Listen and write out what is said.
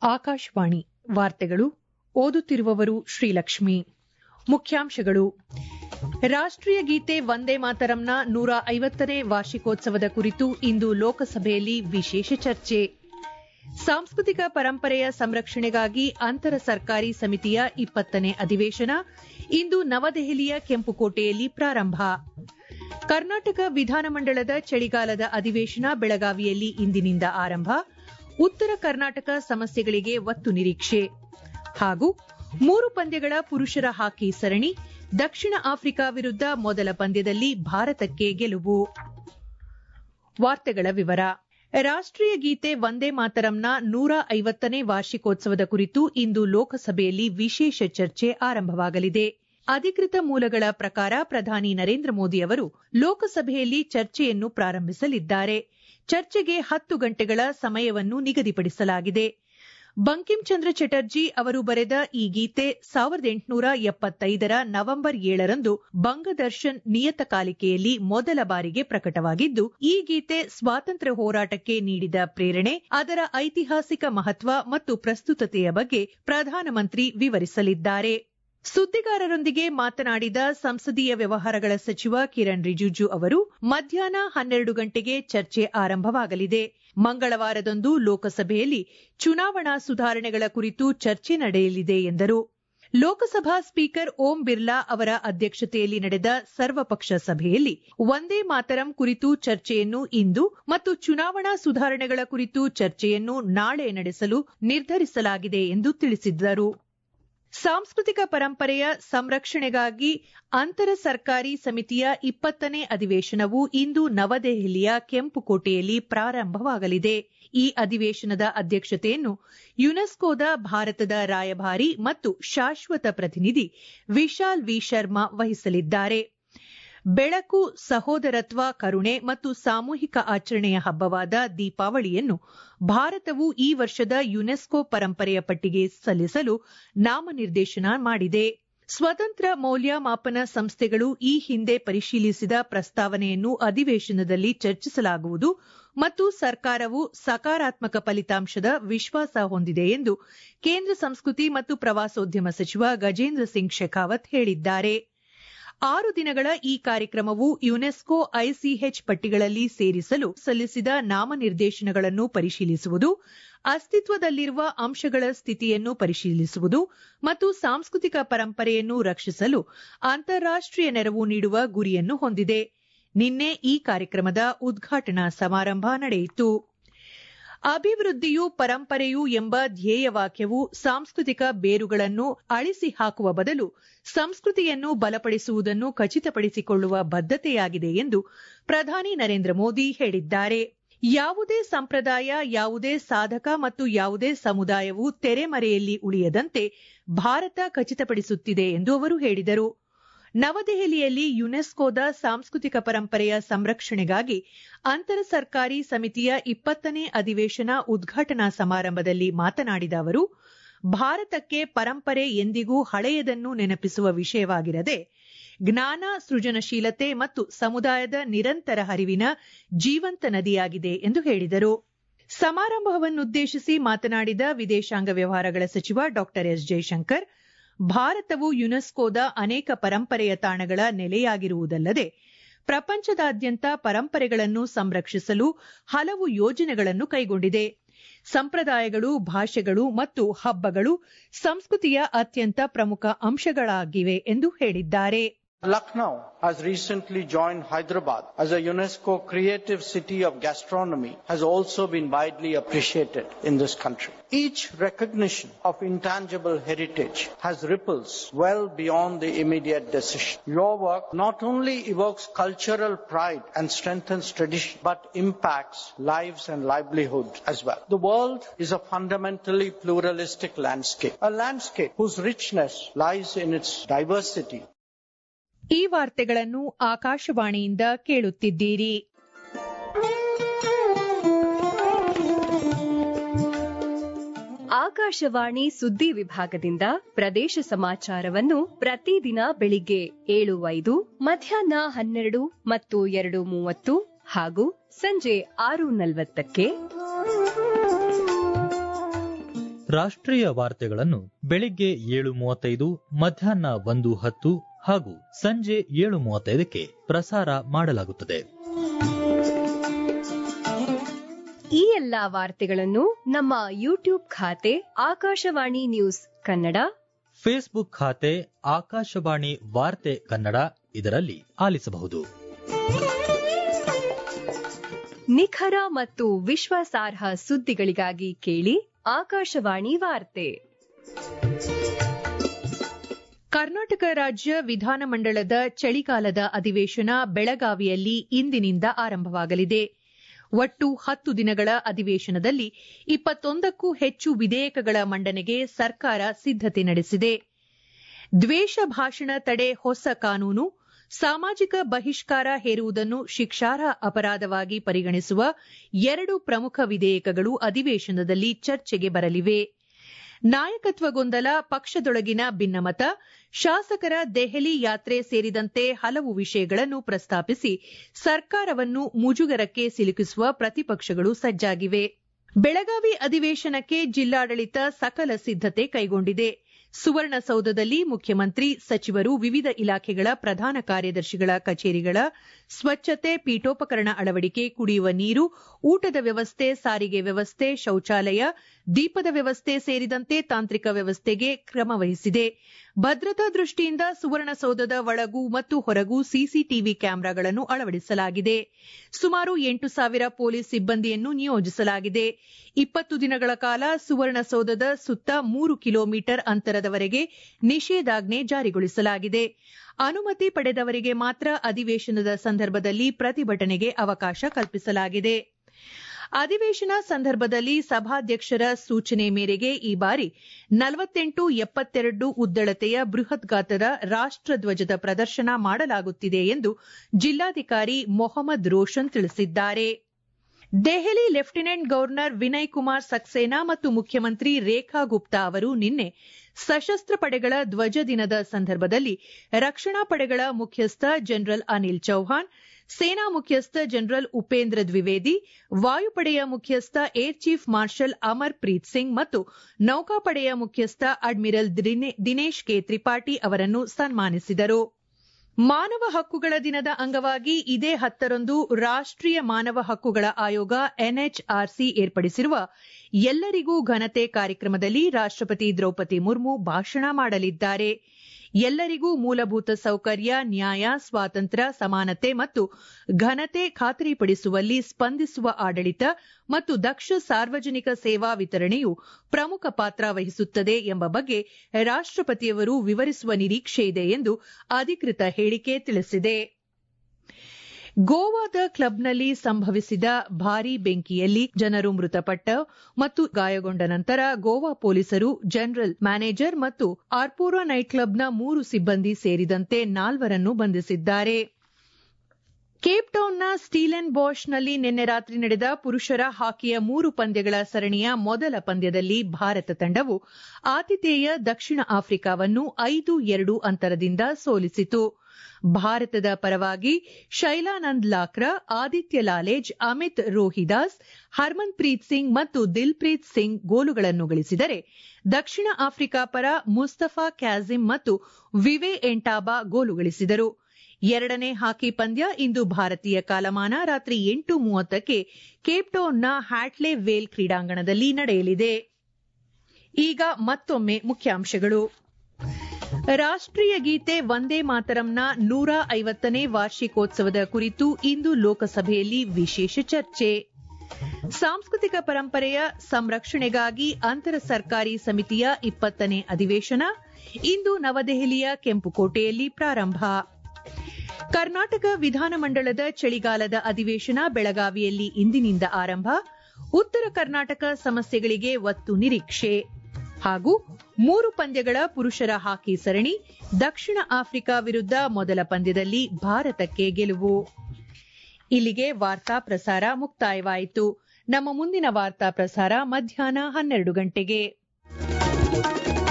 ಆಕಾಶವಾಣಿ ವಾರ್ತೆಗಳು ಓದುತ್ತಿರುವವರು ಶ್ರೀಲಕ್ಷ್ಮಿ ಮುಖ್ಯಾಂಶಗಳು ರಾಷ್ಟೀಯ ಗೀತೆ ವಂದೇ ಮಾತರಂನ ನೂರ ಐವತ್ತನೇ ವಾರ್ಷಿಕೋತ್ಸವದ ಕುರಿತು ಇಂದು ಲೋಕಸಭೆಯಲ್ಲಿ ವಿಶೇಷ ಚರ್ಚೆ ಸಾಂಸ್ಕೃತಿಕ ಪರಂಪರೆಯ ಸಂರಕ್ಷಣೆಗಾಗಿ ಅಂತರ ಸರ್ಕಾರಿ ಸಮಿತಿಯ ಇಪ್ಪತ್ತನೇ ಅಧಿವೇಶನ ಇಂದು ನವದೆಹಲಿಯ ಕೆಂಪುಕೋಟೆಯಲ್ಲಿ ಪ್ರಾರಂಭ ಕರ್ನಾಟಕ ವಿಧಾನಮಂಡಲದ ಚಳಿಗಾಲದ ಅಧಿವೇಶನ ಬೆಳಗಾವಿಯಲ್ಲಿ ಇಂದಿನಿಂದ ಆರಂಭ ಉತ್ತರ ಕರ್ನಾಟಕ ಸಮಸ್ಯೆಗಳಿಗೆ ಒತ್ತು ನಿರೀಕ್ಷೆ ಹಾಗೂ ಮೂರು ಪಂದ್ಯಗಳ ಪುರುಷರ ಹಾಕಿ ಸರಣಿ ದಕ್ಷಿಣ ಆಫ್ರಿಕಾ ವಿರುದ್ಧ ಮೊದಲ ಪಂದ್ಯದಲ್ಲಿ ಭಾರತಕ್ಕೆ ಗೆಲುವು ವಾರ್ತೆಗಳ ವಿವರ ರಾಷ್ಟೀಯ ಗೀತೆ ವಂದೇ ಮಾತರಂನ ನೂರ ಐವತ್ತನೇ ವಾರ್ಷಿಕೋತ್ಸವದ ಕುರಿತು ಇಂದು ಲೋಕಸಭೆಯಲ್ಲಿ ವಿಶೇಷ ಚರ್ಚೆ ಆರಂಭವಾಗಲಿದೆ ಅಧಿಕೃತ ಮೂಲಗಳ ಪ್ರಕಾರ ಪ್ರಧಾನಿ ನರೇಂದ್ರ ಮೋದಿ ಅವರು ಲೋಕಸಭೆಯಲ್ಲಿ ಚರ್ಚೆಯನ್ನು ಪ್ರಾರಂಭಿಸಲಿದ್ದಾರೆ ಚರ್ಚೆಗೆ ಹತ್ತು ಗಂಟೆಗಳ ಸಮಯವನ್ನು ನಿಗದಿಪಡಿಸಲಾಗಿದೆ ಬಂಕಿಂ ಚಂದ್ರ ಚಟರ್ಜಿ ಅವರು ಬರೆದ ಈ ಗೀತೆ ಸಾವಿರದ ಎಂಟುನೂರ ಎಪ್ಪತ್ತೈದರ ನವೆಂಬರ್ ಏಳರಂದು ಬಂಗದರ್ಶನ್ ನಿಯತಕಾಲಿಕೆಯಲ್ಲಿ ಮೊದಲ ಬಾರಿಗೆ ಪ್ರಕಟವಾಗಿದ್ದು ಈ ಗೀತೆ ಸ್ವಾತಂತ್ರ್ಯ ಹೋರಾಟಕ್ಕೆ ನೀಡಿದ ಪ್ರೇರಣೆ ಅದರ ಐತಿಹಾಸಿಕ ಮಹತ್ವ ಮತ್ತು ಪ್ರಸ್ತುತತೆಯ ಬಗ್ಗೆ ಪ್ರಧಾನಮಂತ್ರಿ ವಿವರಿಸಲಿದ್ದಾರೆ ಸುದ್ದಿಗಾರರೊಂದಿಗೆ ಮಾತನಾಡಿದ ಸಂಸದೀಯ ವ್ಯವಹಾರಗಳ ಸಚಿವ ಕಿರಣ್ ರಿಜಿಜು ಅವರು ಮಧ್ಯಾಹ್ನ ಹನ್ನೆರಡು ಗಂಟೆಗೆ ಚರ್ಚೆ ಆರಂಭವಾಗಲಿದೆ ಮಂಗಳವಾರದಂದು ಲೋಕಸಭೆಯಲ್ಲಿ ಚುನಾವಣಾ ಸುಧಾರಣೆಗಳ ಕುರಿತು ಚರ್ಚೆ ನಡೆಯಲಿದೆ ಎಂದರು ಲೋಕಸಭಾ ಸ್ಪೀಕರ್ ಓಂ ಬಿರ್ಲಾ ಅವರ ಅಧ್ಯಕ್ಷತೆಯಲ್ಲಿ ನಡೆದ ಸರ್ವಪಕ್ಷ ಸಭೆಯಲ್ಲಿ ವಂದೇ ಮಾತರಂ ಕುರಿತು ಚರ್ಚೆಯನ್ನು ಇಂದು ಮತ್ತು ಚುನಾವಣಾ ಸುಧಾರಣೆಗಳ ಕುರಿತು ಚರ್ಚೆಯನ್ನು ನಾಳೆ ನಡೆಸಲು ನಿರ್ಧರಿಸಲಾಗಿದೆ ಎಂದು ತಿಳಿಸಿದ್ದರು ಸಾಂಸ್ಕೃತಿಕ ಪರಂಪರೆಯ ಸಂರಕ್ಷಣೆಗಾಗಿ ಅಂತರ ಸರ್ಕಾರಿ ಸಮಿತಿಯ ಇಪ್ಪತ್ತನೇ ಅಧಿವೇಶನವು ಇಂದು ನವದೆಹಲಿಯ ಕೆಂಪುಕೋಟೆಯಲ್ಲಿ ಪ್ರಾರಂಭವಾಗಲಿದೆ ಈ ಅಧಿವೇಶನದ ಅಧ್ಯಕ್ಷತೆಯನ್ನು ಯುನೆಸ್ಕೋದ ಭಾರತದ ರಾಯಭಾರಿ ಮತ್ತು ಶಾಶ್ವತ ಪ್ರತಿನಿಧಿ ವಿಶಾಲ್ ವಿ ಶರ್ಮಾ ವಹಿಸಲಿದ್ದಾರೆ ಬೆಳಕು ಸಹೋದರತ್ವ ಕರುಣೆ ಮತ್ತು ಸಾಮೂಹಿಕ ಆಚರಣೆಯ ಹಬ್ಬವಾದ ದೀಪಾವಳಿಯನ್ನು ಭಾರತವು ಈ ವರ್ಷದ ಯುನೆಸ್ಕೋ ಪರಂಪರೆಯ ಪಟ್ಟಿಗೆ ಸಲ್ಲಿಸಲು ನಾಮನಿರ್ದೇಶನ ಮಾಡಿದೆ ಸ್ವತಂತ್ರ ಮೌಲ್ಯಮಾಪನ ಸಂಸ್ಥೆಗಳು ಈ ಹಿಂದೆ ಪರಿಶೀಲಿಸಿದ ಪ್ರಸ್ತಾವನೆಯನ್ನು ಅಧಿವೇಶನದಲ್ಲಿ ಚರ್ಚಿಸಲಾಗುವುದು ಮತ್ತು ಸರ್ಕಾರವು ಸಕಾರಾತ್ಮಕ ಫಲಿತಾಂಶದ ವಿಶ್ವಾಸ ಹೊಂದಿದೆ ಎಂದು ಕೇಂದ್ರ ಸಂಸ್ಕೃತಿ ಮತ್ತು ಪ್ರವಾಸೋದ್ಯಮ ಸಚಿವ ಗಜೇಂದ್ರ ಸಿಂಗ್ ಶೆಖಾವತ್ ಹೇಳಿದ್ದಾರೆ ಆರು ದಿನಗಳ ಈ ಕಾರ್ಯಕ್ರಮವು ಯುನೆಸ್ಕೋ ಐಸಿಎಚ್ ಪಟ್ಟಿಗಳಲ್ಲಿ ಸೇರಿಸಲು ಸಲ್ಲಿಸಿದ ನಾಮನಿರ್ದೇಶನಗಳನ್ನು ಪರಿಶೀಲಿಸುವುದು ಅಸ್ತಿತ್ವದಲ್ಲಿರುವ ಅಂಶಗಳ ಸ್ಥಿತಿಯನ್ನು ಪರಿಶೀಲಿಸುವುದು ಮತ್ತು ಸಾಂಸ್ಕೃತಿಕ ಪರಂಪರೆಯನ್ನು ರಕ್ಷಿಸಲು ಅಂತಾರಾಷ್ಟೀಯ ನೆರವು ನೀಡುವ ಗುರಿಯನ್ನು ಹೊಂದಿದೆ ನಿನ್ನೆ ಈ ಕಾರ್ಯಕ್ರಮದ ಉದ್ಘಾಟನಾ ಸಮಾರಂಭ ನಡೆಯಿತು ಅಭಿವೃದ್ಧಿಯು ಪರಂಪರೆಯು ಎಂಬ ಧ್ಯೇಯವಾಕ್ಯವು ಸಾಂಸ್ಕೃತಿಕ ಬೇರುಗಳನ್ನು ಅಳಿಸಿ ಹಾಕುವ ಬದಲು ಸಂಸ್ಕೃತಿಯನ್ನು ಬಲಪಡಿಸುವುದನ್ನು ಖಚಿತಪಡಿಸಿಕೊಳ್ಳುವ ಬದ್ಧತೆಯಾಗಿದೆ ಎಂದು ಪ್ರಧಾನಿ ನರೇಂದ್ರ ಮೋದಿ ಹೇಳಿದ್ದಾರೆ ಯಾವುದೇ ಸಂಪ್ರದಾಯ ಯಾವುದೇ ಸಾಧಕ ಮತ್ತು ಯಾವುದೇ ಸಮುದಾಯವು ತೆರೆಮರೆಯಲ್ಲಿ ಉಳಿಯದಂತೆ ಭಾರತ ಖಚಿತಪಡಿಸುತ್ತಿದೆ ಎಂದು ಅವರು ಹೇಳಿದರು ನವದೆಹಲಿಯಲ್ಲಿ ಯುನೆಸ್ಕೋದ ಸಾಂಸ್ಕೃತಿಕ ಪರಂಪರೆಯ ಸಂರಕ್ಷಣೆಗಾಗಿ ಅಂತರ ಸರ್ಕಾರಿ ಸಮಿತಿಯ ಇಪ್ಪತ್ತನೇ ಅಧಿವೇಶನ ಉದ್ಘಾಟನಾ ಸಮಾರಂಭದಲ್ಲಿ ಮಾತನಾಡಿದ ಅವರು ಭಾರತಕ್ಕೆ ಪರಂಪರೆ ಎಂದಿಗೂ ಹಳೆಯದನ್ನು ನೆನಪಿಸುವ ವಿಷಯವಾಗಿರದೆ ಜ್ಞಾನ ಸೃಜನಶೀಲತೆ ಮತ್ತು ಸಮುದಾಯದ ನಿರಂತರ ಹರಿವಿನ ಜೀವಂತ ನದಿಯಾಗಿದೆ ಎಂದು ಹೇಳಿದರು ಸಮಾರಂಭವನ್ನುದ್ದೇಶಿಸಿ ಮಾತನಾಡಿದ ವಿದೇಶಾಂಗ ವ್ಯವಹಾರಗಳ ಸಚಿವ ಡಾ ಎಸ್ ಜೈಶಂಕರ್ ಭಾರತವು ಯುನೆಸ್ಕೋದ ಅನೇಕ ಪರಂಪರೆಯ ತಾಣಗಳ ನೆಲೆಯಾಗಿರುವುದಲ್ಲದೆ ಪ್ರಪಂಚದಾದ್ಯಂತ ಪರಂಪರೆಗಳನ್ನು ಸಂರಕ್ಷಿಸಲು ಹಲವು ಯೋಜನೆಗಳನ್ನು ಕೈಗೊಂಡಿದೆ ಸಂಪ್ರದಾಯಗಳು ಭಾಷೆಗಳು ಮತ್ತು ಹಬ್ಬಗಳು ಸಂಸ್ಕೃತಿಯ ಅತ್ಯಂತ ಪ್ರಮುಖ ಅಂಶಗಳಾಗಿವೆ ಎಂದು ಹೇಳಿದ್ದಾರೆ Lucknow has recently joined Hyderabad as a UNESCO Creative City of Gastronomy has also been widely appreciated in this country. Each recognition of intangible heritage has ripples well beyond the immediate decision. Your work not only evokes cultural pride and strengthens tradition, but impacts lives and livelihood as well. The world is a fundamentally pluralistic landscape, a landscape whose richness lies in its diversity ಈ ವಾರ್ತೆಗಳನ್ನು ಆಕಾಶವಾಣಿಯಿಂದ ಕೇಳುತ್ತಿದ್ದೀರಿ ಆಕಾಶವಾಣಿ ಸುದ್ದಿ ವಿಭಾಗದಿಂದ ಪ್ರದೇಶ ಸಮಾಚಾರವನ್ನು ಪ್ರತಿದಿನ ಬೆಳಿಗ್ಗೆ ಏಳು ಐದು ಮಧ್ಯಾಹ್ನ ಹನ್ನೆರಡು ಮತ್ತು ಎರಡು ಮೂವತ್ತು ಹಾಗೂ ಸಂಜೆ ಆರು ನಲವತ್ತಕ್ಕೆ ರಾಷ್ಟ್ರೀಯ ವಾರ್ತೆಗಳನ್ನು ಬೆಳಿಗ್ಗೆ ಏಳು ಮೂವತ್ತೈದು ಮಧ್ಯಾಹ್ನ ಒಂದು ಹತ್ತು ಹಾಗೂ ಸಂಜೆ ಏಳು ಮೂವತ್ತೈದಕ್ಕೆ ಪ್ರಸಾರ ಮಾಡಲಾಗುತ್ತದೆ ಈ ಎಲ್ಲಾ ವಾರ್ತೆಗಳನ್ನು ನಮ್ಮ ಯೂಟ್ಯೂಬ್ ಖಾತೆ ಆಕಾಶವಾಣಿ ನ್ಯೂಸ್ ಕನ್ನಡ ಫೇಸ್ಬುಕ್ ಖಾತೆ ಆಕಾಶವಾಣಿ ವಾರ್ತೆ ಕನ್ನಡ ಇದರಲ್ಲಿ ಆಲಿಸಬಹುದು ನಿಖರ ಮತ್ತು ವಿಶ್ವಾಸಾರ್ಹ ಸುದ್ದಿಗಳಿಗಾಗಿ ಕೇಳಿ ಆಕಾಶವಾಣಿ ವಾರ್ತೆ ಕರ್ನಾಟಕ ರಾಜ್ಯ ವಿಧಾನಮಂಡಲದ ಚಳಿಗಾಲದ ಅಧಿವೇಶನ ಬೆಳಗಾವಿಯಲ್ಲಿ ಇಂದಿನಿಂದ ಆರಂಭವಾಗಲಿದೆ ಒಟ್ಟು ಹತ್ತು ದಿನಗಳ ಅಧಿವೇಶನದಲ್ಲಿ ಇಪ್ಪತ್ತೊಂದಕ್ಕೂ ಹೆಚ್ಚು ವಿಧೇಯಕಗಳ ಮಂಡನೆಗೆ ಸರ್ಕಾರ ಸಿದ್ದತೆ ನಡೆಸಿದೆ ದ್ವೇಷ ಭಾಷಣ ತಡೆ ಹೊಸ ಕಾನೂನು ಸಾಮಾಜಿಕ ಬಹಿಷ್ಕಾರ ಹೇರುವುದನ್ನು ಶಿಕ್ಷಾರ್ಹ ಅಪರಾಧವಾಗಿ ಪರಿಗಣಿಸುವ ಎರಡು ಪ್ರಮುಖ ವಿಧೇಯಕಗಳು ಅಧಿವೇಶನದಲ್ಲಿ ಚರ್ಚೆಗೆ ಬರಲಿವೆ ನಾಯಕತ್ವ ಗೊಂದಲ ಪಕ್ಷದೊಳಗಿನ ಭಿನ್ನಮತ ಶಾಸಕರ ದೆಹಲಿ ಯಾತ್ರೆ ಸೇರಿದಂತೆ ಹಲವು ವಿಷಯಗಳನ್ನು ಪ್ರಸ್ತಾಪಿಸಿ ಸರ್ಕಾರವನ್ನು ಮುಜುಗರಕ್ಕೆ ಸಿಲುಕಿಸುವ ಪ್ರತಿಪಕ್ಷಗಳು ಸಜ್ಜಾಗಿವೆ ಬೆಳಗಾವಿ ಅಧಿವೇಶನಕ್ಕೆ ಜಿಲ್ಲಾಡಳಿತ ಸಕಲ ಸಿದ್ದತೆ ಕೈಗೊಂಡಿದೆ ಸುವರ್ಣಸೌಧದಲ್ಲಿ ಮುಖ್ಯಮಂತ್ರಿ ಸಚಿವರು ವಿವಿಧ ಇಲಾಖೆಗಳ ಪ್ರಧಾನ ಕಾರ್ಯದರ್ಶಿಗಳ ಕಚೇರಿಗಳ ಸ್ವಚ್ಛತೆ ಪೀಠೋಪಕರಣ ಅಳವಡಿಕೆ ಕುಡಿಯುವ ನೀರು ಊಟದ ವ್ಯವಸ್ಥೆ ಸಾರಿಗೆ ವ್ಯವಸ್ಥೆ ಶೌಚಾಲಯ ದೀಪದ ವ್ಯವಸ್ಥೆ ಸೇರಿದಂತೆ ತಾಂತ್ರಿಕ ವ್ಯವಸ್ಥೆಗೆ ಕ್ರಮ ವಹಿಸಿದೆ ಭದ್ರತಾ ದೃಷ್ಟಿಯಿಂದ ಸುವರ್ಣಸೌಧದ ಒಳಗೂ ಮತ್ತು ಹೊರಗೂ ಸಿಸಿಟಿವಿ ಕ್ಯಾಮೆರಾಗಳನ್ನು ಅಳವಡಿಸಲಾಗಿದೆ ಸುಮಾರು ಎಂಟು ಸಾವಿರ ಪೊಲೀಸ್ ಸಿಬ್ಬಂದಿಯನ್ನು ನಿಯೋಜಿಸಲಾಗಿದೆ ಇಪ್ಪತ್ತು ದಿನಗಳ ಕಾಲ ಸುವರ್ಣಸೌಧದ ಸುತ್ತ ಮೂರು ಕಿಲೋಮೀಟರ್ ಅಂತರದವರೆಗೆ ನಿಷೇಧಾಜ್ಞೆ ಜಾರಿಗೊಳಿಸಲಾಗಿದೆ ಅನುಮತಿ ಪಡೆದವರಿಗೆ ಮಾತ್ರ ಅಧಿವೇಶನದ ಸಂದರ್ಭದಲ್ಲಿ ಪ್ರತಿಭಟನೆಗೆ ಅವಕಾಶ ಕಲ್ಪಿಸಲಾಗಿದೆ ಅಧಿವೇಶನ ಸಂದರ್ಭದಲ್ಲಿ ಸಭಾಧ್ಯಕ್ಷರ ಸೂಚನೆ ಮೇರೆಗೆ ಈ ಬಾರಿ ನಲವತ್ತೆಂಟು ಎಪ್ಪತ್ತೆರಡು ಉದ್ದಳತೆಯ ಬೃಹತ್ ಗಾತ್ರದ ರಾಷ್ಟಧ್ವಜದ ಪ್ರದರ್ಶನ ಮಾಡಲಾಗುತ್ತಿದೆ ಎಂದು ಜಿಲ್ಲಾಧಿಕಾರಿ ಮೊಹಮ್ಮದ್ ರೋಷನ್ ತಿಳಿಸಿದ್ದಾರೆ ದೆಹಲಿ ಲೆಫ್ಟಿನೆಂಟ್ ಗವರ್ನರ್ ವಿನಯ್ ಕುಮಾರ್ ಸಕ್ಸೇನಾ ಮತ್ತು ಮುಖ್ಯಮಂತ್ರಿ ರೇಖಾ ಗುಪ್ತಾ ಅವರು ನಿನ್ನೆ ಸಶಸ್ತ್ರ ಪಡೆಗಳ ಧ್ವಜ ದಿನದ ಸಂದರ್ಭದಲ್ಲಿ ರಕ್ಷಣಾ ಪಡೆಗಳ ಮುಖ್ಯಸ್ಥ ಜನರಲ್ ಅನಿಲ್ ಚೌಹಾಣ್ ಸೇನಾ ಮುಖ್ಯಸ್ಥ ಜನರಲ್ ಉಪೇಂದ್ರ ದ್ವಿವೇದಿ ವಾಯುಪಡೆಯ ಮುಖ್ಯಸ್ಥ air chief marshal Amar Preet Singh ಮತ್ತು ನೌಕಾಪಡೆಯ ಮುಖ್ಯಸ್ಥ ಅಡ್ಮಿರಲ್ ದಿನೇಶ್ ಕೆ ತ್ರಿಪಾಠಿ ಅವರನ್ನು ಸನ್ಮಾನಿಸಿದರು ಮಾನವ ಹಕ್ಕುಗಳ ದಿನದ ಅಂಗವಾಗಿ ಇದೇ ಹತ್ತರಂದು ರಾಷ್ಟೀಯ ಮಾನವ ಹಕ್ಕುಗಳ ಆಯೋಗ ಎನ್ಎಚ್ಆರ್ಸಿ ಏರ್ಪಡಿಸಿರುವ ಎಲ್ಲರಿಗೂ ಘನತೆ ಕಾರ್ಯಕ್ರಮದಲ್ಲಿ ರಾಷ್ಟಪತಿ ದ್ರೌಪದಿ ಮುರ್ಮು ಭಾಷಣ ಮಾಡಲಿದ್ದಾರೆ ಎಲ್ಲರಿಗೂ ಮೂಲಭೂತ ಸೌಕರ್ಯ ನ್ಯಾಯ ಸ್ವಾತಂತ್ರ್ಯ ಸಮಾನತೆ ಮತ್ತು ಘನತೆ ಖಾತರಿಪಡಿಸುವಲ್ಲಿ ಸ್ಪಂದಿಸುವ ಆಡಳಿತ ಮತ್ತು ದಕ್ಷ ಸಾರ್ವಜನಿಕ ಸೇವಾ ವಿತರಣೆಯು ಪ್ರಮುಖ ಪಾತ್ರ ವಹಿಸುತ್ತದೆ ಎಂಬ ಬಗ್ಗೆ ರಾಷ್ಟಪತಿಯವರು ವಿವರಿಸುವ ನಿರೀಕ್ಷೆಯಿದೆ ಎಂದು ಅಧಿಕೃತ ಹೇಳಿಕೆ ತಿಳಿಸಿದೆ ಗೋವಾದ ಕ್ಲಬ್ನಲ್ಲಿ ಸಂಭವಿಸಿದ ಭಾರೀ ಬೆಂಕಿಯಲ್ಲಿ ಜನರು ಮೃತಪಟ್ಟ ಮತ್ತು ಗಾಯಗೊಂಡ ನಂತರ ಗೋವಾ ಪೊಲೀಸರು ಜನರಲ್ ಮ್ಯಾನೇಜರ್ ಮತ್ತು ಆರ್ಪೋರಾ ನೈಟ್ ಕ್ಲಬ್ನ ಮೂರು ಸಿಬ್ಬಂದಿ ಸೇರಿದಂತೆ ನಾಲ್ವರನ್ನು ಬಂಧಿಸಿದ್ದಾರೆ ಕೇಪ್ಟೌನ್ನ ಸ್ಟೀಲೆನ್ ಬಾಷ್ನಲ್ಲಿ ನಿನ್ನೆ ರಾತ್ರಿ ನಡೆದ ಪುರುಷರ ಹಾಕಿಯ ಮೂರು ಪಂದ್ಯಗಳ ಸರಣಿಯ ಮೊದಲ ಪಂದ್ಯದಲ್ಲಿ ಭಾರತ ತಂಡವು ಆತಿಥೇಯ ದಕ್ಷಿಣ ಆಫ್ರಿಕಾವನ್ನು ಐದು ಎರಡು ಅಂತರದಿಂದ ಸೋಲಿಸಿತು ಭಾರತದ ಪರವಾಗಿ ಶೈಲಾನಂದ್ ಲಾಕ್ರಾ ಆದಿತ್ಯ ಲಾಲೇಜ್ ಅಮಿತ್ ರೋಹಿದಾಸ್ ಹರ್ಮನ್ ಪ್ರೀತ್ ಸಿಂಗ್ ಮತ್ತು ದಿಲ್ಪ್ರೀತ್ ಸಿಂಗ್ ಗೋಲುಗಳನ್ನು ಗಳಿಸಿದರೆ ದಕ್ಷಿಣ ಆಫ್ರಿಕಾ ಪರ ಮುಸ್ತಫಾ ಕ್ಯಾಜಿಮ್ ಮತ್ತು ವಿವೆ ಎಂಟಾಬಾ ಗೋಲು ಗಳಿಸಿದರು ಎರಡನೇ ಹಾಕಿ ಪಂದ್ಯ ಇಂದು ಭಾರತೀಯ ಕಾಲಮಾನ ರಾತ್ರಿ ಎಂಟು ಮೂವತ್ತಕ್ಕೆ ಕೇಪ್ಟೌನ್ನ ಹ್ಯಾಟ್ಲೆ ವೇಲ್ ಕ್ರೀಡಾಂಗಣದಲ್ಲಿ ನಡೆಯಲಿದೆ ಈಗ ಮತ್ತೊಮ್ಮೆ ಮುಖ್ಯಾಂಶಗಳು ರಾಷ್ಟೀಯ ಗೀತೆ ವಂದೇ ಮಾತರಂನ ನೂರ ಐವತ್ತನೇ ವಾರ್ಷಿಕೋತ್ಸವದ ಕುರಿತು ಇಂದು ಲೋಕಸಭೆಯಲ್ಲಿ ವಿಶೇಷ ಚರ್ಚೆ ಸಾಂಸ್ಕೃತಿಕ ಪರಂಪರೆಯ ಸಂರಕ್ಷಣೆಗಾಗಿ ಅಂತರ ಸರ್ಕಾರಿ ಸಮಿತಿಯ ಇಪ್ಪತ್ತನೇ ಅಧಿವೇಶನ ಇಂದು ನವದೆಹಲಿಯ ಕೆಂಪುಕೋಟೆಯಲ್ಲಿ ಪ್ರಾರಂಭ ಕರ್ನಾಟಕ ವಿಧಾನಮಂಡಲದ ಚಳಿಗಾಲದ ಅಧಿವೇಶನ ಬೆಳಗಾವಿಯಲ್ಲಿ ಇಂದಿನಿಂದ ಆರಂಭ ಉತ್ತರ ಕರ್ನಾಟಕ ಸಮಸ್ಯೆಗಳಿಗೆ ಒತ್ತು ನಿರೀಕ್ಷೆ ಹಾಗೂ ಮೂರು ಪಂದ್ಯಗಳ ಪುರುಷರ ಹಾಕಿ ಸರಣಿ ದಕ್ಷಿಣ ಆಫ್ರಿಕಾ ವಿರುದ್ಧ ಮೊದಲ ಪಂದ್ಯದಲ್ಲಿ ಭಾರತಕ್ಕೆ ಗೆಲುವು ಇಲ್ಲಿಗೆ ವಾರ್ತಾ ಪ್ರಸಾರ ಮುಕ್ತಾಯವಾಯಿತು ನಮ್ಮ ಮುಂದಿನ ವಾರ್ತಾ ಪ್ರಸಾರ ಮಧ್ಯಾಹ್ನ ಹನ್ನೆರಡು ಗಂಟೆಗೆ